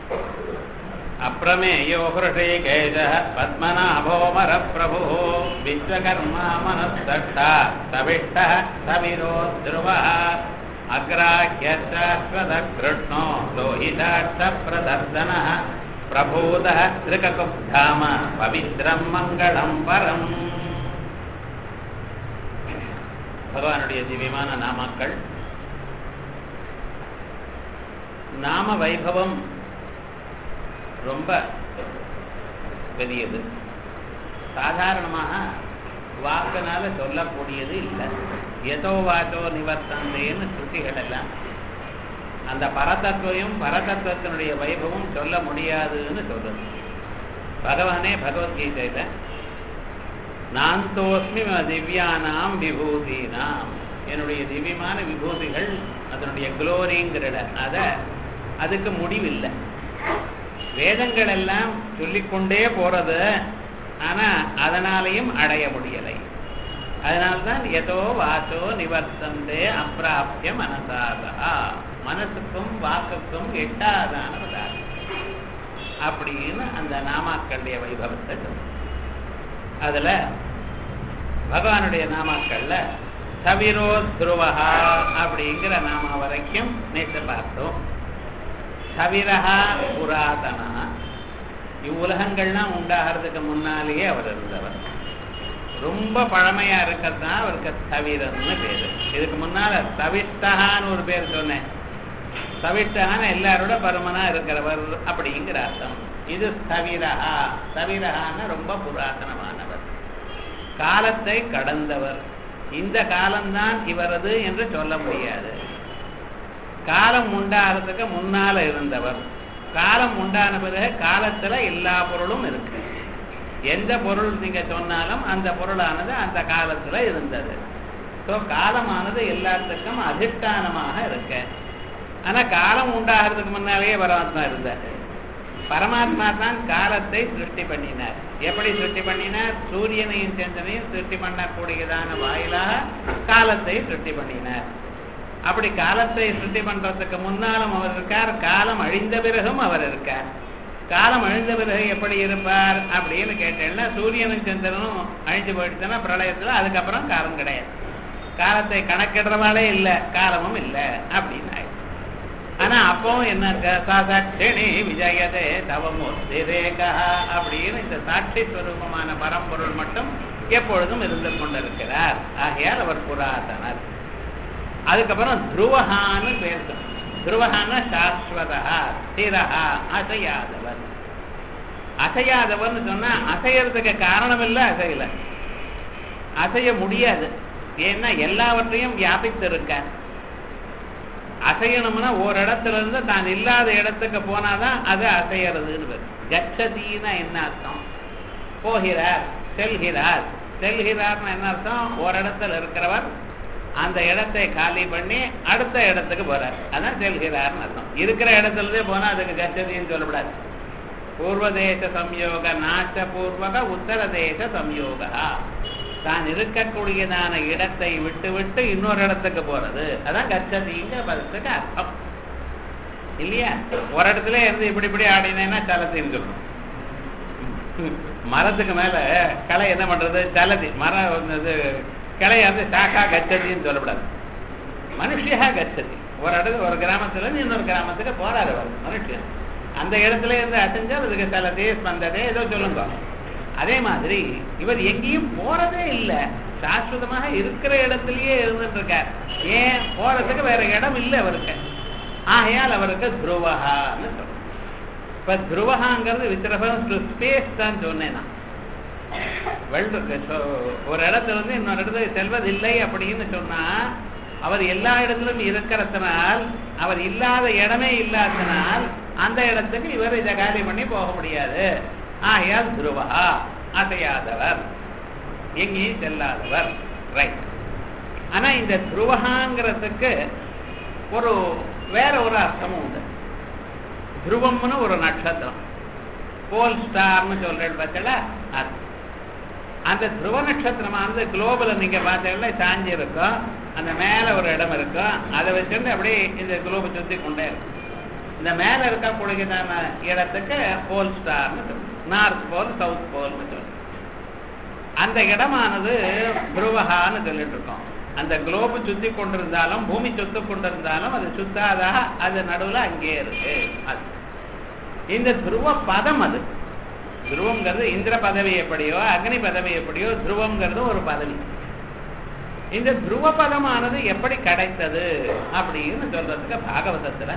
अप्रमेयो हृषीकेशः पद्मनाभोमरप्रभुः विश्वकर्मा मनस्तष्टा सविष्टः सविरो ध्रुवः अग्राह्यशाश्वतकृष्णो लोहिताक्षप्रदर्शनः प्रभूतः त्रिककुब्धाम पवित्रं मङ्गलं परम् பகவானுடைய திவ்யமான நாமாக்கள் நாம வைபவம் ரொம்ப பெரியது சாதாரணமாக வாக்கினால சொல்லக்கூடியது இல்லை எதோ வாச்சோ நிவர்த்தந்தேன்னு ஸ்ருதிகள் எல்லாம் அந்த பரதத்துவம் பரதத்துவத்தினுடைய வைபவம் சொல்ல முடியாதுன்னு சொல்றது பகவானே பகவத்கீதையில நான் தோஸ்மி திவ்யானாம் விபூதினாம் என்னுடைய திவ்யமான விபூதிகள் அதனுடைய குளோரிங்கிற அத அதுக்கு முடிவில்லை வேதங்கள் எல்லாம் சொல்லிக்கொண்டே போறது ஆனா அதனாலையும் அடைய முடியலை அதனால்தான் ஏதோ வாச்சோ நிவர்த்தந்தே அப்பிராப்திய மனசாதா மனசுக்கும் வாக்குக்கும் எட்டாதான பதார்த்தம் அப்படின்னு அந்த நாமாக்களுடைய வைபவத்தை சொல்லும் அதுல பகவானுடைய நாமாக்கள்ல சவிரோ துருவகா அப்படிங்கிற நாமா வரைக்கும் நேற்று பார்த்தோம் சவிரஹா புராதனா இவ்வுலகங்கள்லாம் உண்டாகிறதுக்கு முன்னாலேயே அவர் இருந்தவர் ரொம்ப பழமையா இருக்கத்தான் அவருக்கு தவிரன்னு பேரு இதுக்கு முன்னால தவிஷ்டகான்னு ஒரு பேர் சொன்னேன் தவிஷ்டகான்னு எல்லாரோட பருமனா இருக்கிறவர் அப்படிங்கிற அர்த்தம் இது ஸ்தவிரஹா ஸ்தவிரஹான்னு ரொம்ப புராதனமானவர் காலத்தை கடந்தவர் இந்த காலம்தான் இவரது என்று சொல்ல முடியாது காலம் உண்டாகிறதுக்கு முன்னால இருந்தவர் காலம் உண்டான பிறகு காலத்துல எல்லா பொருளும் இருக்கு எந்த பொருள் நீங்க சொன்னாலும் அந்த பொருளானது அந்த காலத்துல இருந்தது ஸோ காலமானது எல்லாத்துக்கும் அதிஷ்டானமாக இருக்கு ஆனா காலம் உண்டாகிறதுக்கு முன்னாலேயே பரமாத்மா இருந்தார் பரமாத்மா தான் காலத்தை சிருஷ்டி பண்ணினார் எப்படி சிருஷ்டி பண்ணினார் சூரியனையும் சந்திரனையும் சிருஷ்டி பண்ணக்கூடியதான வாயிலாக காலத்தை சிருஷ்டி பண்ணினார் அப்படி காலத்தை சிருஷ்டி பண்றதுக்கு முன்னாலும் அவர் இருக்கார் காலம் அழிந்த பிறகும் அவர் இருக்கார் காலம் அழிந்த பிறகு எப்படி இருப்பார் அப்படின்னு கேட்டேன்னா சூரியனும் சந்திரனும் அழிஞ்சு போயிடுச்சுன்னா பிரளயத்துல அதுக்கப்புறம் காலம் கிடையாது காலத்தை கணக்கிடுறவாளே இல்லை காலமும் இல்லை அப்படின்னு ஆயிடுச்சு ஆனா அப்பவும் என்ன சாட்சிணி விஜயதே தவமூர்த்தி ரேகா அப்படின்னு இந்த சாட்சி ஸ்வரூபமான பரம்பொருள் மட்டும் எப்பொழுதும் இருந்து கொண்டிருக்கிறார் ஆகையால் அவர் புராதனர் அதுக்கப்புறம் துருவகான்னு பேர் துருவகான சாஸ்வதா ஸ்திரஹா அசையாதவர் அசையாதவர்னு சொன்னா அசையறதுக்கு காரணம் இல்லை அசையல அசைய முடியாது ஏன்னா எல்லாவற்றையும் வியாபித்திருக்கார் அசையணும்னா ஒரு இடத்துல இருந்து தான் இல்லாத இடத்துக்கு போனாதான் அது அசையறதுன்னு கச்சதினா என்ன அர்த்தம் போகிறார் செல்கிறார் செல்கிறார்னா என்ன அர்த்தம் ஒரு இடத்துல இருக்கிறவர் அந்த இடத்தை காலி பண்ணி அடுத்த இடத்துக்கு போறார் அதான் செல்கிறார்னு அர்த்தம் இருக்கிற இடத்துல இருந்தே போனா அதுக்கு கச்சதின்னு சொல்லக்கூடாது பூர்வதேச சம்யோக நாச பூர்வக உத்தர தேச சம்யோகா தான் இருக்கக்கூடியதான இடத்தை விட்டு விட்டு இன்னொரு இடத்துக்கு போறது அதான் கச்சதிங்கிற பதத்துக்கு அர்த்தம் இல்லையா ஒரு இடத்துல இருந்து இப்படி இப்படி ஆடினேன்னா சலத்தின்னு சொல்லணும் மரத்துக்கு மேல களை என்ன பண்றது சலதி மரம் இது கிளைய வந்து சாக்கா கச்சதின்னு சொல்லக்கூடாது மனுஷியா கச்சதி ஒரு இடத்துல ஒரு கிராமத்துல இருந்து இன்னொரு கிராமத்துக்கு போறாரு அவர் மனுஷன் அந்த இடத்துல இருந்து அசைஞ்சால் அதுக்கு சலதே ஸ்பந்ததே ஏதோ சொல்லுங்க அதே மாதிரி இவர் எங்கேயும் போறதே இல்லை சாஸ்வதமாக இருக்கிற இடத்துலயே இருந்துட்டு இருக்கார் ஏன் போறதுக்கு வேற இடம் இல்லை அவருக்கு ஆகையால் அவருக்கு துருவகான்னு சொல்றோம் இப்ப துருவகாங்கிறது வித்திரபம் ஸ்பேஸ் தான் சொன்னேன் நான் ஒரு இடத்துல இருந்து இன்னொரு இடத்துல செல்வதில்லை அப்படின்னு சொன்னா அவர் எல்லா இடத்திலும் இருக்கிறதுனால் அவர் இல்லாத இடமே இல்லாதனால் அந்த இடத்துக்கு இவர் இதை காலி பண்ணி போக முடியாது ஆகையால் துருவா அசையாதவர் எங்கேயும் செல்லாதவர் ரைட் ஆனா இந்த துருவகாங்கிறதுக்கு ஒரு வேற ஒரு அர்த்தமும் உண்டு துருவம்னு ஒரு நட்சத்திரம் போல் ஸ்டார்னு சொல்றேன் பார்த்தல அது அந்த துருவ நட்சத்திரமானது குளோபல நீங்க பார்த்தீங்கன்னா சாஞ்சி இருக்கும் அந்த மேல ஒரு இடம் இருக்கும் அதை வச்சுட்டு அப்படியே இந்த குளோபை சுத்தி கொண்டே இருக்கும் இந்த இந்த மேல இருக்கக்கூடியதான இடத்துக்கு போல் ஸ்டார்னு நார்த் போல் சவுத் போல்னு சொல்லுவோம் அந்த இடமானது துருவகான்னு சொல்லிட்டு இருக்கோம் அந்த குளோபு சுத்தி கொண்டிருந்தாலும் பூமி சுத்தி கொண்டிருந்தாலும் அது சுத்தாதா அது நடுவுல அங்கே இருக்கு அது இந்த துருவ பதம் அது துருவங்கிறது இந்திர பதவி எப்படியோ அக்னி பதவி எப்படியோ துருவங்கிறது ஒரு பதவி இந்த துருவ பதமானது எப்படி கிடைத்தது அப்படின்னு சொல்றதுக்கு பாகவதத்துல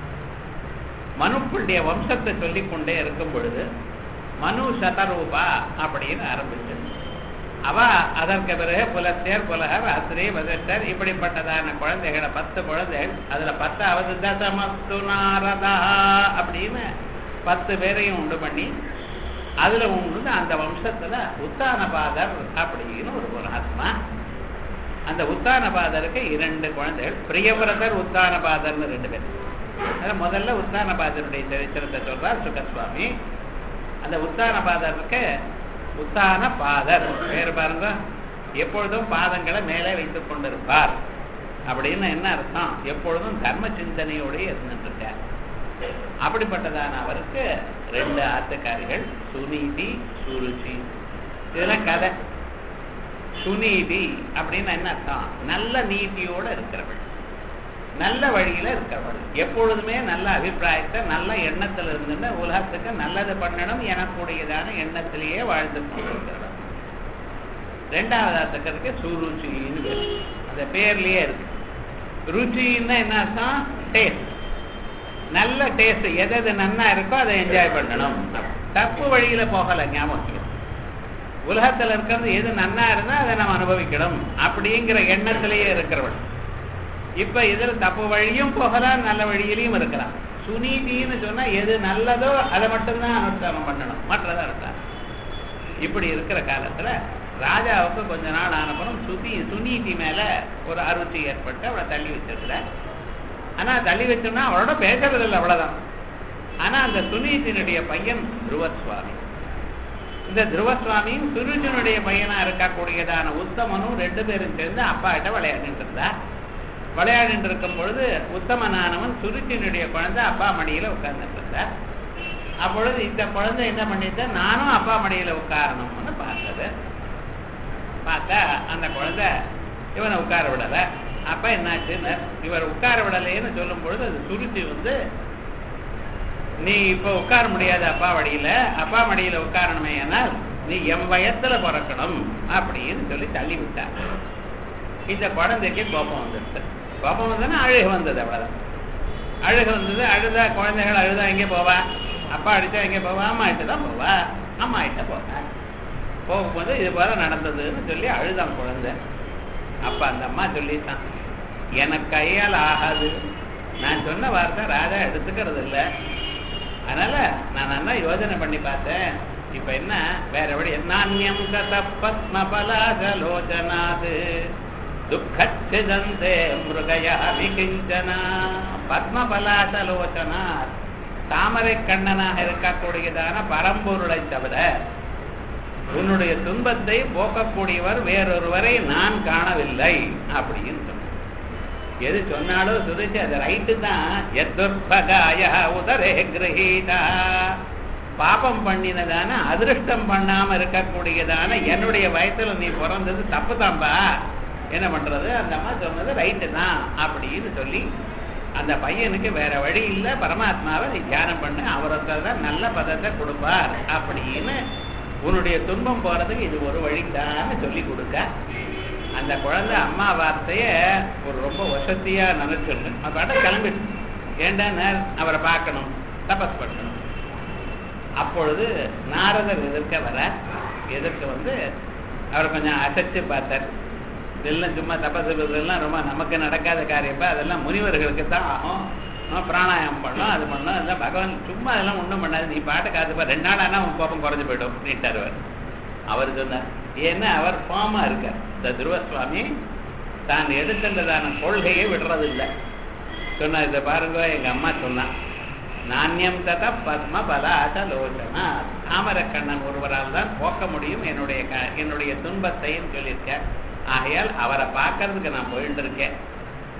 மனுப்புடைய வம்சத்தை சொல்லிக் கொண்டே இருக்கும் பொழுது மனு சதரூபா அப்படின்னு ஆரம்பிச்சது அவ அதற்கு பிறகு புலஸ்தேர் புலகர் அஸ்ரீ வசிஷ்டர் இப்படிப்பட்டதான குழந்தைகளை பத்து குழந்தைகள் அதுல பத்தாவது தசமஸ்து நாரதா அப்படின்னு பத்து பேரையும் உண்டு பண்ணி அதுல உண்டு அந்த வம்சத்துல உத்தானபாதர் அப்படின்னு ஒரு மகாத்மா அந்த உத்தானபாதருக்கு இரண்டு குழந்தைகள் பிரியவிரதர் உத்தானபாதர்னு ரெண்டு பேர் அதில் முதல்ல உத்தானபாதருடைய சரித்திரத்தை சொல்றார் சுகஸ்வாமி அந்த உத்தானபாதருக்கு உத்தான பாதர் பேர் பாருங்க எப்பொழுதும் பாதங்களை மேலே வைத்துக் கொண்டிருப்பார் அப்படின்னு என்ன அர்த்தம் எப்பொழுதும் தர்ம சிந்தனையோடு இருந்துருக்கார் அப்படிப்பட்டதான அவருக்கு ரெண்டு ஆத்துக்காரிகள் சுனீதி சுருச்சி இதெல்லாம் கதை சுனீதி அப்படின்னு என்ன அர்த்தம் நல்ல நீதியோட இருக்கிறவள் நல்ல வழியில இருக்கிறவள் எப்பொழுதுமே நல்ல அபிப்பிராயத்தை நல்ல எண்ணத்துல இருந்துட்டு உலகத்துக்கு நல்லது பண்ணணும் எனக்கூடியதான எண்ணத்திலேயே வாழ்ந்து கொண்டிருக்கிறவள் ரெண்டாவது அர்த்தத்துக்கு சுருச்சின்னு பேர் அந்த பேர்லயே இருக்கு ருச்சின்னா என்ன அர்த்தம் டேஸ்ட் நல்ல டேஸ்ட் எது எது நன்னா இருக்கோ அதை என்ஜாய் பண்ணணும் தப்பு வழியில போகல ஞாபகம் உலகத்துல இருக்கிறது எது நன்னா இருந்தா அதை நம்ம அனுபவிக்கணும் அப்படிங்கிற எண்ணத்திலேயே இருக்கிறவள் இப்ப இதுல தப்பு வழியும் போகலாம் நல்ல வழியிலையும் இருக்கலாம் சுனீதின்னு சொன்னா எது நல்லதோ அதை மட்டும்தான் அனுஷ்டானம் பண்ணணும் மற்றதை இருக்காது இப்படி இருக்கிற காலத்துல ராஜாவுக்கு கொஞ்ச நாள் ஆனப்புறம் சுதி சுனீதி மேல ஒரு அருச்சி ஏற்பட்டு அவளை தள்ளி வச்சிருக்கிற ஆனா தள்ளி வச்சோம்னா அவளோட பேசுறது இல்லை அவ்வளவுதான் ஆனா அந்த சுனீதியினுடைய பையன் துருவசுவாமி இந்த துருவசுவாமியும் சுருஜனுடைய பையனா இருக்கக்கூடியதான உத்தமனும் ரெண்டு பேரும் சேர்ந்து அப்பா கிட்ட விளையாடிட்டு இருந்தா விளையாடிட்டு இருக்கும் பொழுது உத்தமனானவன் சுருச்சினுடைய குழந்தை அப்பா மடியில உட்கார்ந்துட்டு இருந்தார் அப்பொழுது இந்த குழந்தை என்ன பண்ணிட்டு நானும் அப்பா மடியில உட்காரணும்னு பார்த்தது பார்த்தா அந்த குழந்தை இவனை உட்கார விடல அப்ப என்னாச்சுன்னு இவர் உட்கார விடலைன்னு சொல்லும் பொழுது அது சுருச்சி வந்து நீ இப்ப உட்கார முடியாது அப்பா மடியில அப்பா மடியில உட்காரணுமே ஏனால் நீ என் வயத்துல பிறக்கணும் அப்படின்னு சொல்லி தள்ளி விட்டார் இந்த குழந்தைக்கு கோபம் வந்துடுச்சு கோபம் வந்ததுன்னா அழுகு வந்தது அவ்வளவுதான் அழுகு வந்தது அழுதா குழந்தைகள் அழுதா எங்கே போவா அப்பா அடிச்சா எங்கே போவா அம்மா கிட்ட தான் போவா அம்மா கிட்ட போவா போகும்போது இது போல நடந்ததுன்னு சொல்லி அழுதான் குழந்தை அப்ப அந்த அம்மா சொல்லிட்டான் எனக்கு கையால் ஆகாது நான் சொன்ன வார்த்தை ராஜா எடுத்துக்கிறது இல்லை அதனால நான் நல்லா யோஜனை பண்ணி பார்த்தேன் இப்ப என்ன வேற எப்படி நானியம் கத பத்மபலாஜலோச்சனாது துக்கச்சிதந்தே மிருகயா விகிஞ்சனா பத்மபலாசலோச்சனா தாமரை கண்ணனாக இருக்கக்கூடியதான பரம்பொருளை தவிர உன்னுடைய துன்பத்தை போக்கக்கூடியவர் வேறொருவரை நான் காணவில்லை அப்படின்னு சொன்ன எது சொன்னாலும் சுதிச்சு அது ரைட்டு தான் எத்துர்பகாய உதரே கிரகீதா பாபம் பண்ணினதான அதிருஷ்டம் பண்ணாம இருக்கக்கூடியதான என்னுடைய வயசுல நீ பிறந்தது தப்பு தான்பா என்ன பண்றது அந்த அம்மா சொன்னது ரைட்டு தான் அப்படின்னு சொல்லி அந்த பையனுக்கு வேற வழி இல்லை பரமாத்மாவை நீ தியானம் பண்ணு அவருக்கு தான் நல்ல பதத்தை கொடுப்பார் அப்படின்னு உன்னுடைய துன்பம் போறதுக்கு இது ஒரு வழிதான்னு சொல்லி கொடுக்க அந்த குழந்தை அம்மா வார்த்தைய ஒரு ரொம்ப வசதியா நினைச்சிருந்து அதோட கிளம்பிட்டு ஏண்டா அவரை பார்க்கணும் தபஸ் பண்ணணும் அப்பொழுது நாரதர் எதிர்க்க வர எதிர்க்க வந்து அவர் கொஞ்சம் அசைச்சு பார்த்தார் இதெல்லாம் சும்மா தபஸ் இதெல்லாம் ரொம்ப நமக்கு நடக்காத காரியப்பா அதெல்லாம் முனிவர்களுக்கு தான் ஆகும் பிராணாயாமம் பண்ணோம் அது பண்ணோம் அதெல்லாம் பகவான் சும்மா அதெல்லாம் ஒன்றும் பண்ணாது நீ பாட்டு காத்துப்பா ரெண்டு நாள் ஆனால் உன் கோபம் குறைஞ்சு போயிடும் அப்படின்ட்டார் அவர் அவர் சொன்னார் ஏன்னா அவர் ஃபார்மா இருக்கார் இந்த துருவசுவாமி தான் எடுத்துள்ளதான கொள்கையை விடுறதில்லை சொன்னார் இதை பாருங்க எங்க அம்மா சொன்னான் நாண்யம் தத பத்ம பலாசலோச்சனா தாமரக்கண்ணன் ஒருவரால் தான் போக்க முடியும் என்னுடைய க என்னுடைய துன்பத்தையும் சொல்லியிருக்கேன் ஆகையால் அவரை பார்க்கறதுக்கு நான் போயிட்டு இருக்கேன்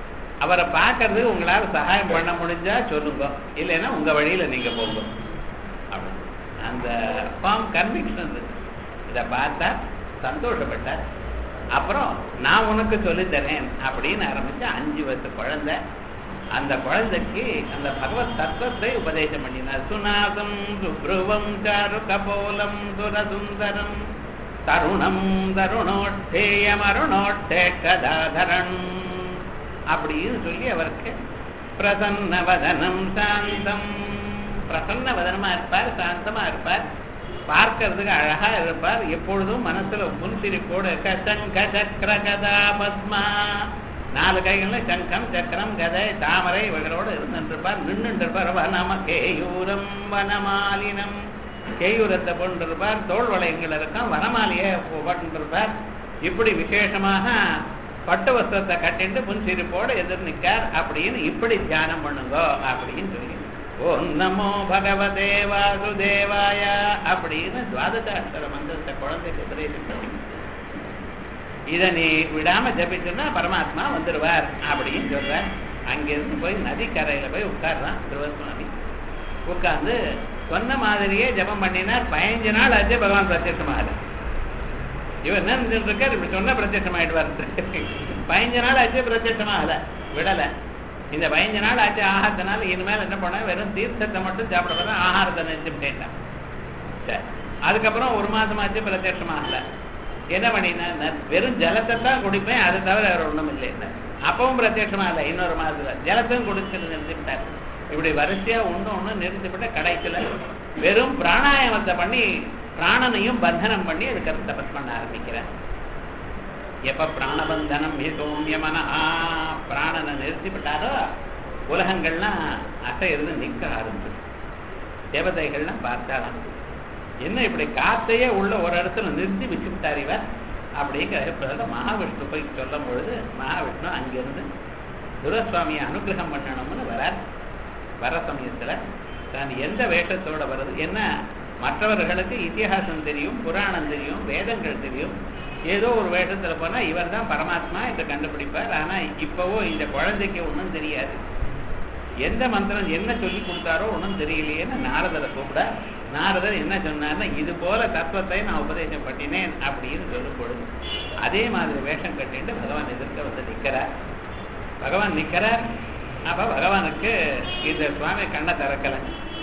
அவரை பார்க்கறதுக்கு உங்களால சகாயம் பண்ண முடிஞ்சா சொல்லுங்க இல்லைன்னா உங்க வழியில நீங்க போங்க அப்படி அந்த ஃபார்ம் கன்விக்ஷன் இருக்கு இதை பார்த்தா சந்தோஷப்பட்டார் அப்புறம் நான் உனக்கு சொல்லித் தரேன் அப்படின்னு ஆரம்பிச்சு அஞ்சு வயசு குழந்தை அந்த குழந்தைக்கு அந்த பகவத் தத்துவத்தை உபதேசம் பண்ணினார் சுநாதம் சுப்ருவம் சாரு கபோலம் சுரசுந்தரம் தருணம் தருணோட்டேயம் அருணோட்டே கதாதரன் அப்படின்னு சொல்லி அவருக்கு பிரசன்ன வதனம் சாந்தம் பிரசன்ன வதனமா இருப்பார் சாந்தமா இருப்பார் பார்க்கறதுக்கு அழகா இருப்பார் எப்பொழுதும் மனசுல புன்சிரிப்போடு இருக்க சங்க சக்கர கதா பத்மா நாலு கைகள்ல சங்கம் சக்கரம் கதை தாமரை இவர்களோடு இருந்துருப்பார் நின்றுருப்பார் வனம கேயூரம் வனமாலினம் கேயூரத்தை போன்றிருப்பார் தோல் வளையங்கள் இருக்கும் வனமாலியை போட்டிருப்பார் இப்படி விசேஷமாக பட்டு வஸ்திரத்தை கட்டிட்டு புன்சிரிப்போடு எதிர் நிற்கார் அப்படின்னு இப்படி தியானம் பண்ணுங்க அப்படின்னு சொல்லி ஓம் நமோ பகவதே வாசுதேவாய அப்படின்னு துவாதசாட்சர மந்திரத்தை குழந்தைக்கு உபதேசம் பண்ணி இதை நீ விடாம ஜபிச்சுன்னா பரமாத்மா வந்துடுவார் அப்படின்னு சொல்றார் அங்கிருந்து போய் நதிக்கரையில போய் உட்கார்றான் திருவசுவாமி உட்கார்ந்து சொன்ன மாதிரியே ஜபம் பண்ணினார் பதினஞ்சு நாள் ஆச்சு பகவான் பிரத்யட்சமாக இவர் என்ன நினைச்சிட்டு இருக்கார் இப்படி சொன்னா பிரத்யட்சம் ஆயிடுவார் பதினஞ்சு நாள் ஆச்சு பிரத்யட்சமாகல விடல இந்த பதினஞ்சு நாள் ஆச்சு ஆகாரத்தினால இனிமேல் என்ன பண்ண வெறும் தீர்த்தத்தை மட்டும் சாப்பிட போதான் ஆகாரத்தை நினைச்சுட்டேன் சரி அதுக்கப்புறம் ஒரு மாசம் ஆச்சு பிரத்யட்சமாகல என்ன பண்ணினா வெறும் ஜலத்தை தான் குடிப்பேன் அதை தவிர வேற ஒண்ணும் இல்லை அப்பவும் பிரத்யட்சமா இல்லை இன்னொரு மாதத்துல ஜலத்தையும் குடிச்சு நிறுத்திவிட்டார் இப்படி வரிசையா ஒண்ணு ஒண்ணு நிறுத்திவிட்ட கடைசியில வெறும் பிராணாயாமத்தை பண்ணி பிராணனையும் பந்தனம் பண்ணி அதுக்கு தபஸ் பண்ண ஆரம்பிக்கிறேன் எப்ப பிராணபந்தனம் ஹி சௌமியமன பிராணனை நிறுத்திவிட்டாரோ உலகங்கள்லாம் அசையிறது நிற்க ஆரம்பிச்சு தேவதைகள்லாம் பார்த்தாலாம் என்ன இப்படி காத்தையே உள்ள ஒரு இடத்துல நிறுத்தி வச்சுவிட்டார் இவர் அப்படிங்கிற மகாவிஷ்ணு போய் சொல்லும் பொழுது மகாவிஷ்ணு அங்கிருந்து துரசுவாமியை அனுகிரகம் பண்ணணும்னு வரார் வர சமயத்துல தான் எந்த வேஷத்தோட வருது என்ன மற்றவர்களுக்கு இத்திஹாசம் தெரியும் புராணம் தெரியும் வேதங்கள் தெரியும் ஏதோ ஒரு வேஷத்துல போனா இவர் தான் பரமாத்மா இதை கண்டுபிடிப்பார் ஆனா இப்பவோ இந்த குழந்தைக்கு ஒன்றும் தெரியாது எந்த மந்திரம் என்ன சொல்லி கொடுத்தாரோ ஒன்றும் தெரியலையேன்னு நாரதரை கூப்பிட நாரதர் என்ன சொன்னார்னா இது போல தத்துவத்தை நான் உபதேசம் பண்ணினேன் அப்படின்னு சொல்லும் பொழுது அதே மாதிரி வேஷம் கட்டிட்டு பகவான் எதிர்க்க வந்து நிற்கிறார் பகவான் நிற்கிறார் அப்ப பகவானுக்கு இந்த சுவாமி கண்ணை திறக்கலை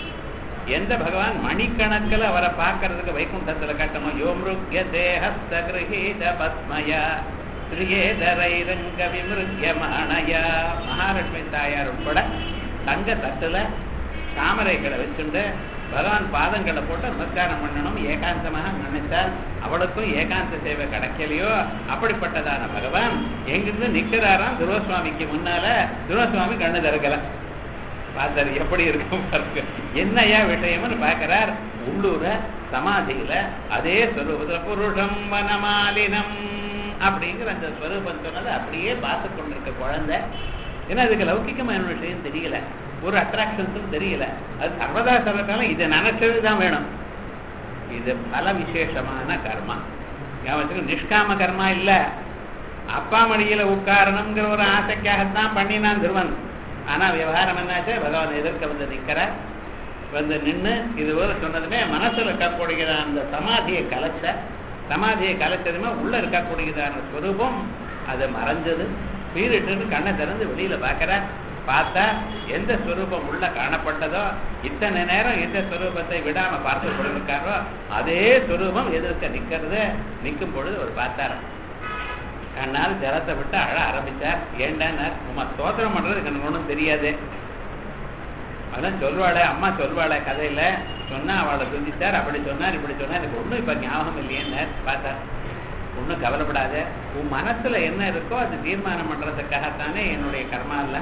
எந்த பகவான் மணிக்கணக்கில் அவரை பார்க்கறதுக்கு வைகுண்டத்துல கட்டணும் யோம்ருக்ய தேகஸ்தகிருஹீத பத்மயா ஸ்ரீயேதரைரங்க விமிருத்தியமானயா மகாலட்சுமி தாயார் உட்பட தங்க தட்டுல தாமரைகளை வச்சுண்டு பகவான் பாதங்களை போட்டு நமஸ்காரம் பண்ணணும் ஏகாந்தமாக நினைத்தால் அவளுக்கும் ஏகாந்த சேவை கிடைக்கலையோ அப்படிப்பட்டதான பகவான் எங்கிருந்து நிக்கிறாராம் துருவசுவாமிக்கு முன்னால துருவசுவாமி கண்ணு திறக்கல பார்த்தாரு எப்படி இருக்கும் பாருங்க என்னையா விஷயம்னு பார்க்கிறார் உள்ளூர சமாதியில அதே ஸ்வரூபத்துல புருஷம் வனமாலினம் அப்படிங்கிற அந்த ஸ்வரூபம் சொன்னது அப்படியே பார்த்து கொண்டிருக்க குழந்தை ஏன்னா அதுக்கு லௌகிகமான விஷயம் தெரியல ஒரு அட்ராக்ஷன்ஸும் தெரியல அது சர்வதா சர்வகாலம் இதை நினைச்சது தான் வேணும் இது பல விசேஷமான கர்மா ஞாபகத்துக்கு நிஷ்காம கர்மா இல்ல அப்பா மடியில உட்காரணுங்கிற ஒரு ஆசைக்காகத்தான் பண்ணினான் திருவன் ஆனா விவகாரம் என்னாச்சு பகவான் எதிர்க்க வந்து நிற்கிறார் வந்து நின்று இது ஒரு சொன்னதுமே மனசுல இருக்கக்கூடிய அந்த சமாதியை கலைச்ச சமாதியை கலைச்சதுமே உள்ள இருக்கக்கூடியதான ஸ்வரூபம் அது மறைஞ்சது பீரிட்டு கண்ணை திறந்து வெளியில பார்க்கிறார் பார்த்தா எந்த ஸ்வரூபம் உள்ள காணப்பட்டதோ இத்தனை நேரம் எந்த ஸ்வரூபத்தை விடாம பார்த்து கொண்டிருக்காரோ அதே ஸ்வரூபம் எதிர்க்க நிக்கிறது நிற்கும் பொழுது ஒரு பார்த்தாராம் கண்ணால் ஜலத்தை விட்டு அழ ஆரம்பிச்சார் ஏண்டானார் உமா ஸ்தோத்திரம் பண்றது எனக்கு ஒன்றும் தெரியாது அதான் சொல்வாளே அம்மா சொல்வாளே கதையில சொன்னா அவளை துதிச்சார் அப்படி சொன்னார் இப்படி சொன்னார் எனக்கு ஒன்றும் இப்ப ஞாபகம் இல்லையேன்னு பார்த்தா ஒன்றும் கவலைப்படாத உன் மனசுல என்ன இருக்கோ அது தீர்மானம் பண்றதுக்காகத்தானே என்னுடைய கர்மா இல்ல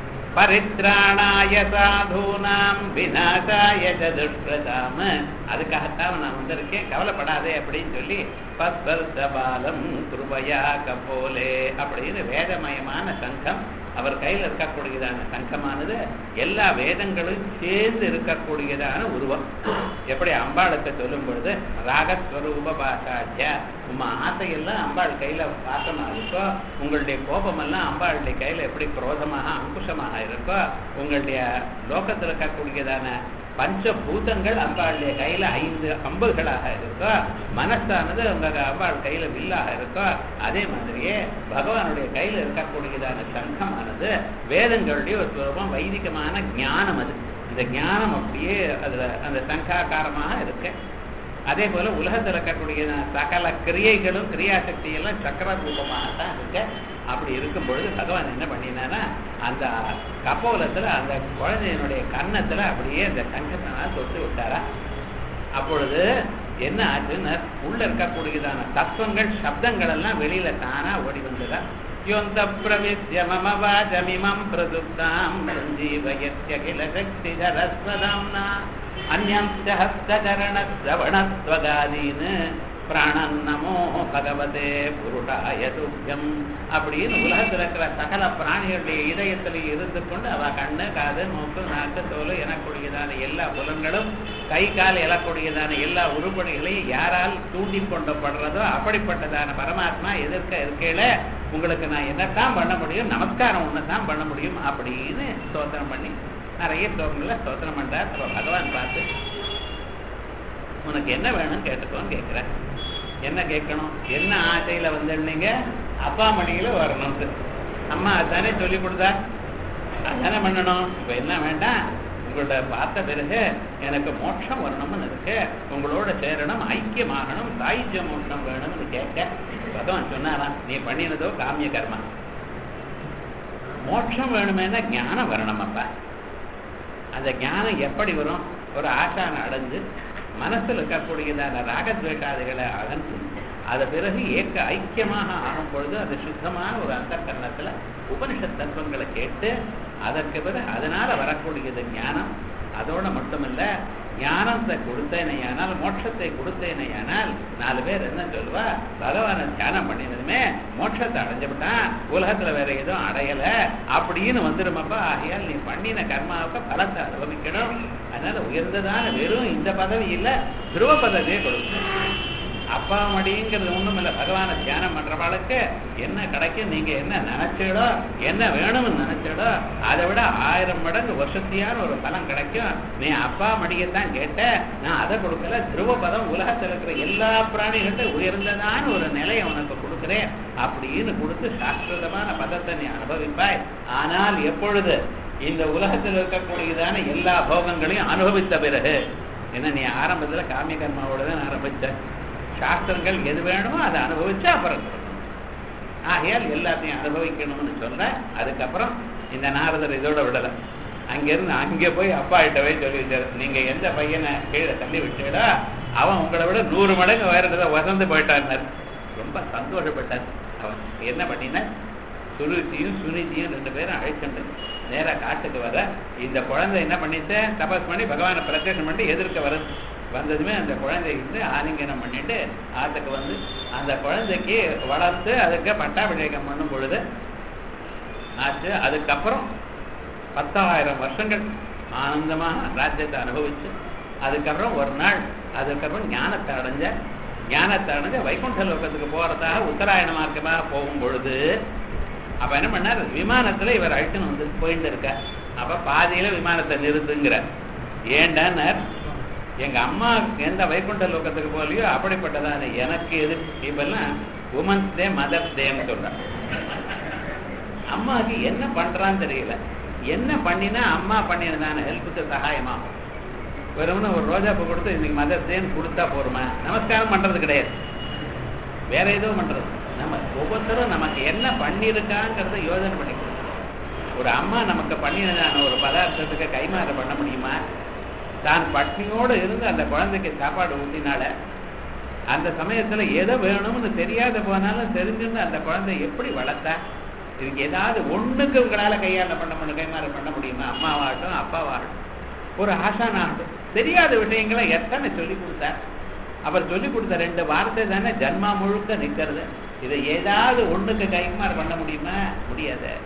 பரித்ராணாய சாதூனாம் விநாசாய சதுஷ்பிரதாம அதுக்காகத்தான் நான் வந்திருக்கேன் கவலைப்படாதே அப்படின்னு சொல்லி பஸ்வர்த்தபாலம் கிருபயா கபோலே அப்படின்னு வேதமயமான சங்கம் அவர் கையில் இருக்கக்கூடியதான சங்கமானது எல்லா வேதங்களும் சேர்ந்து இருக்கக்கூடியதான உருவம் எப்படி அம்பாளுக்கு சொல்லும் பொழுது ராகஸ்வரூப பாசாட்சிய உமா ஆசையெல்லாம் அம்பாள் கையில பாசமா இருக்கோ உங்களுடைய கோபமெல்லாம் அம்பாளுடைய கையில எப்படி குரோதமாக அங்குஷமாக இருக்கோ உங்களுடைய லோகத்தில் இருக்கக்கூடியதான பஞ்சபூதங்கள் அம்பாளுடைய கையில ஐந்து அம்புகளாக இருக்கோ மனசானது உங்க அம்பாள் கையில வில்லாக இருக்கோ அதே மாதிரியே பகவானுடைய கையில இருக்கக்கூடியதான சங்கமானது வேதங்களுடைய ஒரு சுரூபம் வைதிகமான ஞானம் அது இந்த ஞானம் அப்படியே அதுல அந்த சங்காகாரமாக இருக்கு அதே போல உலகத்தில் இருக்கக்கூடிய சகல கிரியைகளும் கிரியாசக்தி எல்லாம் சக்கர ரூபமாக தான் இருக்கு அப்படி இருக்கும் பொழுது பகவான் என்ன பண்ணினானா அந்த கப்போலத்துல அந்த குழந்தையினுடைய கன்னத்துல அப்படியே அந்த சங்கத்தினால தொட்டு விட்டாரா அப்பொழுது என்ன ஆச்சுன்னா உள்ள இருக்கக்கூடியதான தத்துவங்கள் சப்தங்கள் எல்லாம் வெளியில தானா ஓடி வந்ததா யோந்த பிரவித்ய மம வாஜமிமம் பிரதுப்தாம் சஞ்சீவயத்ய கில சக்தி சரஸ்வதாம்னா அந்யம் ஹஸ்தகரணஸ்ரவணஸ்வகாதீன் பிராணன் நமோ பகவதே புருஷாய துப்பியம் அப்படின்னு உலகத்தில் இருக்கிற சகல பிராணிகளுடைய இதயத்தில் இருந்து கொண்டு அவ கண்ணு காது மூக்கு நாக்கு தோல் எனக்கூடியதான எல்லா புலன்களும் கை கால் எழக்கூடியதான எல்லா உருப்படிகளையும் யாரால் தூண்டி கொண்டப்படுறதோ அப்படிப்பட்டதான பரமாத்மா எதிர்க்க இருக்கையில உங்களுக்கு நான் என்னத்தான் பண்ண முடியும் நமஸ்காரம் ஒன்று தான் பண்ண முடியும் அப்படின்னு ஸ்தோத்திரம் பண்ணி நிறைய ஸ்லோகங்கள்ல ஸ்தோத்திரம் பண்றார் அப்ப பகவான் பார்த்து உனக்கு என்ன வேணும்னு கேட்டுக்கோன்னு கேட்கிறேன் என்ன கேட்கணும் என்ன ஆசையில வந்துருந்தீங்க அப்பா மடியில வரணும்னு அம்மா அதானே சொல்லி கொடுத்தா அதானே பண்ணணும் இப்ப என்ன வேண்டாம் உங்களோட பார்த்த பிறகு எனக்கு மோட்சம் வரணும்னு இருக்கு உங்களோட சேரணும் ஐக்கியமாகணும் சாயுஜ்ய மோட்சம் வேணும்னு கேட்க பகவான் சொன்னாராம் நீ பண்ணினதோ காமிய கர்மா மோட்சம் வேணுமேனா ஞானம் வரணும் அப்பா அந்த ஞானம் எப்படி வரும் ஒரு ஆசான அடைஞ்சு மனசுல இருக்கக்கூடியதான ராகத்வேஷாதிகளை அகன்று அது பிறகு ஏக்க ஐக்கியமாக ஆகும் பொழுது அது சுத்தமான ஒரு அந்த கரணத்துல உபனிஷத் தத்துவங்களை கேட்டு அதற்கு பிறகு அதனால வரக்கூடியது ஞானம் அதோட மட்டுமல்ல ஞானத்தை கொடுத்தேனையானால் மோட்சத்தை கொடுத்தேனையானால் நாலு பேர் என்ன சொல்லுவா பகவானை தியானம் பண்ணினதுமே மோட்சத்தை அடைஞ்சுவிட்டான் உலகத்துல வேற எதுவும் அடையல அப்படின்னு வந்துருமப்பா ஆகையால் நீ பண்ணின கர்மாவுக்கு பலத்தை அனுபவிக்கணும் அதனால உயர்ந்ததான வெறும் இந்த பதவி இல்ல துருவ பதவியே கொடுக்கணும் அப்பா மடிங்கிறது ஒண்ணும் இல்ல பகவானை தியானம் பண்றவாளுக்கு என்ன கிடைக்கும் நீங்க என்ன நினைச்சீடோ என்ன வேணும்னு நினைச்சீடோ அதை விட ஆயிரம் மடங்கு வருஷத்தியான ஒரு பலம் கிடைக்கும் நீ அப்பா மடியத்தான் கேட்ட நான் அதை கொடுக்கல துருவ பதம் உலகத்தில் இருக்கிற எல்லா பிராணிகள்ட்ட உயர்ந்ததான ஒரு நிலையை உனக்கு கொடுக்கிறேன் அப்படின்னு கொடுத்து சாஸ்திரமான பதத்தை நீ அனுபவிப்பாய் ஆனால் எப்பொழுது இந்த உலகத்தில் இருக்கக்கூடியதான எல்லா போகங்களையும் அனுபவித்த பிறகு என்ன நீ ஆரம்பத்துல காமிய கர்மாவோட தான் ஆரம்பிச்ச சாஸ்திரங்கள் எது வேணுமோ அதை அனுபவிச்சு அப்புறம் கொடுக்கணும். ஆகையால் எல்லாத்தையும் அனுபவிக்கணும்னு சொல்ற அதுக்கப்புறம் இந்த நாரதர் இதோட விடல அங்கிருந்து அங்கே போய் அப்பா கிட்ட போய் சொல்லி வச்சாரு நீங்க எந்த பையனை கீழே தள்ளி விட்டீடா அவன் உங்களை விட நூறு மடங்கு வேறதை வசந்து போயிட்டான்னார் ரொம்ப சந்தோஷப்பட்டார் அவன் என்ன பண்ணினார் சுருதியும் சுனிதியும் ரெண்டு பேரும் அழைச்சிட்டு நேரா காட்டுக்கு வர இந்த குழந்தை என்ன பண்ணிட்டு தபஸ் பண்ணி பகவானை பிரத்யட்சம் பண்ணி எதிர்க்க வருது வந்ததுமே அந்த குழந்தை வந்து ஆலிங்கனம் பண்ணிட்டு ஆத்துக்கு வந்து அந்த குழந்தைக்கு வளர்த்து அதுக்கு பட்டாபிஷேகம் பண்ணும் பொழுது ஆச்சு அதுக்கப்புறம் பத்தாயிரம் வருஷங்கள் ஆனந்தமாக ராஜ்யத்தை அனுபவிச்சு அதுக்கப்புறம் ஒரு நாள் அதுக்கப்புறம் ஞானத்தை அடைஞ்ச ஞானத்தை அடைஞ்ச வைகுண்ட லோகத்துக்கு போறதாக உத்தராயண மார்க்கமாக போகும் பொழுது அப்ப என்ன பண்ணார் விமானத்துல இவர் அழைச்சுன்னு வந்து போயிட்டு இருக்க அப்ப பாதியில விமானத்தை நிறுத்துங்கிற ஏண்டான்னார் எங்க அம்மா எந்த வைகுண்ட லோகத்துக்கு போகலையோ அப்படிப்பட்டதான எனக்கு எது இப்பெல்லாம் உமன்ஸ் டே மதர்ஸ் டேன்னு சொல்றாங்க அம்மாவுக்கு என்ன பண்றான்னு தெரியல என்ன பண்ணினா அம்மா பண்ணினதான ஹெல்ப்புக்கு சகாயமாகும் வெறும்னு ஒரு ரோஜா பூ கொடுத்து இன்னைக்கு மதர்ஸ் டேன்னு கொடுத்தா போருமா நமஸ்காரம் பண்றது கிடையாது வேற ஏதோ பண்றது நம்ம ஒவ்வொருத்தரும் நமக்கு என்ன பண்ணியிருக்காங்கிறத யோசனை பண்ணிக்கணும் ஒரு அம்மா நமக்கு பண்ணினதான ஒரு பதார்த்தத்துக்கு கைமாறு பண்ண முடியுமா தான் பட்னியோடு இருந்து அந்த குழந்தைக்கு சாப்பாடு ஊட்டினால அந்த சமயத்துல எதை வேணும்னு தெரியாத போனாலும் தெரிஞ்சிருந்து அந்த குழந்தை எப்படி வளர்த்தா இதுக்கு ஏதாவது ஒண்ணுக்கு உங்களால கையால பண்ண முடியும் கைமாறு பண்ண முடியுமா அம்மாவாகட்டும் அப்பாவாகட்டும் ஒரு ஆசானாகட்டும் தெரியாத விஷயங்களை எத்தனை சொல்லி கொடுத்தா அவர் சொல்லி கொடுத்த ரெண்டு வார்த்தை தானே ஜன்மா முழுக்க நிக்கிறது இதை ஏதாவது ஒண்ணுக்கு கைமாறு பண்ண முடியுமா முடியாது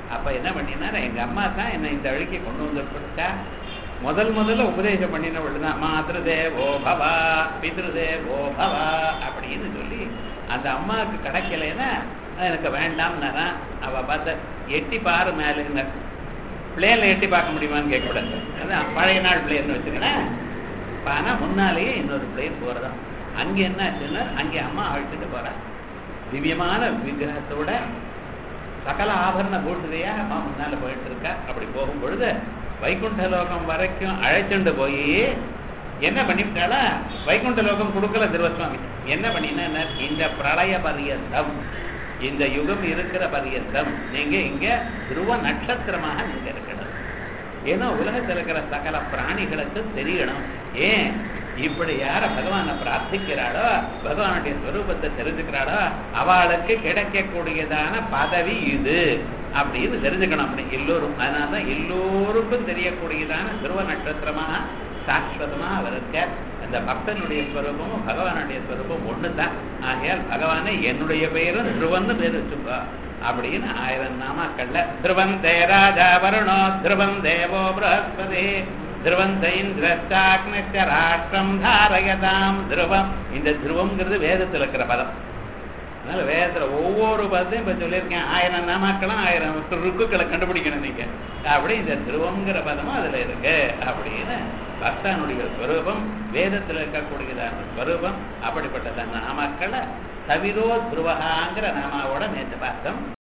அப்ப என்ன பண்ணினார் எங்க அம்மா தான் என்னை இந்த வழிக்கு கொண்டு வந்து கொடுத்தா முதல் முதல்ல உபதேசம் பண்ணினவள் தான் மாத்ருதேவோ பவா பித்ருதேவோ பவா அப்படின்னு சொல்லி அந்த அம்மாவுக்கு கிடைக்கலைன்னா எனக்கு வேண்டாம்னாரா அவ பார்த்த எட்டி பாரு மேலே பிளேன்ல எட்டி பார்க்க முடியுமான்னு கேட்கக்கூடாது அதான் பழைய நாள் பிளேன்னு வச்சுக்கணேன் ஆனா முன்னாலேயே இன்னொரு பிளேன் போறதாம் அங்க என்ன ஆச்சுன்னா அங்கே அம்மா அழைச்சிட்டு போறா திவ்யமான விக்கிரகத்தோட சகல ஆபரண பூட்டுதையா அம்மா முன்னால போயிட்டு இருக்கா அப்படி போகும் பொழுது வைகுண்ட லோகம் வரைக்கும் அழைச்சுண்டு போய் என்ன பண்ணிவிட்டாளா வைகுண்ட லோகம் கொடுக்கல திருவசுவாமி என்ன பண்ணினா இந்த பிரளய பரியந்தம் இந்த யுகம் இருக்கிற பரியந்தம் நீங்க இங்க துருவ நட்சத்திரமாக நீங்க இருக்கணும் ஏன்னா உலகத்தில் இருக்கிற சகல பிராணிகளுக்கு தெரியணும் ஏன் இப்படி யார பகவானை பிரார்த்திக்கிறாளோ பகவானுடைய ஸ்வரூபத்தை தெரிஞ்சுக்கிறாளோ அவளுக்கு கிடைக்கக்கூடியதான பதவி இது அப்படின்னு தெரிஞ்சுக்கணும் அப்படி எல்லோரும் அதனாலதான் எல்லோருக்கும் தெரியக்கூடியதான துருவ நட்சத்திரமாக சாஸ்வதமா அவர் இருக்க அந்த பக்தனுடைய ஸ்வரூபமும் பகவானுடைய ஸ்வரூபம் ஒண்ணுதான் ஆகையால் பகவானை என்னுடைய பெயரும் திருவன்னு பேர் வச்சுக்கோ அப்படின்னு ஆயிரம் நாமாக்கள்ல திருவன் ராஜா வருணோ திருவன் தேவோ பிரகஸ்பதி திருவந்த இந்திரஸ்டாக்னச்ச ராஷ்டிரம் தாரயதாம் திருவம் இந்த திருவம்ங்கிறது வேதத்தில் இருக்கிற பதம் அதனால வேதத்துல ஒவ்வொரு பதத்தையும் இப்ப சொல்லியிருக்கேன் ஆயிரம் நாமாக்களும் ஆயிரம் ருக்குகளை கண்டுபிடிக்கணும் நீங்க அப்படி இந்த திருவம்ங்கிற பதமும் அதுல இருக்கு அப்படின்னு பக்தனுடைய ஸ்வரூபம் வேதத்துல இருக்கக்கூடியதான ஸ்வரூபம் அப்படிப்பட்டதான நாமாக்களை தவிரோ துருவகாங்கிற நாமாவோட நேற்று பார்த்தோம்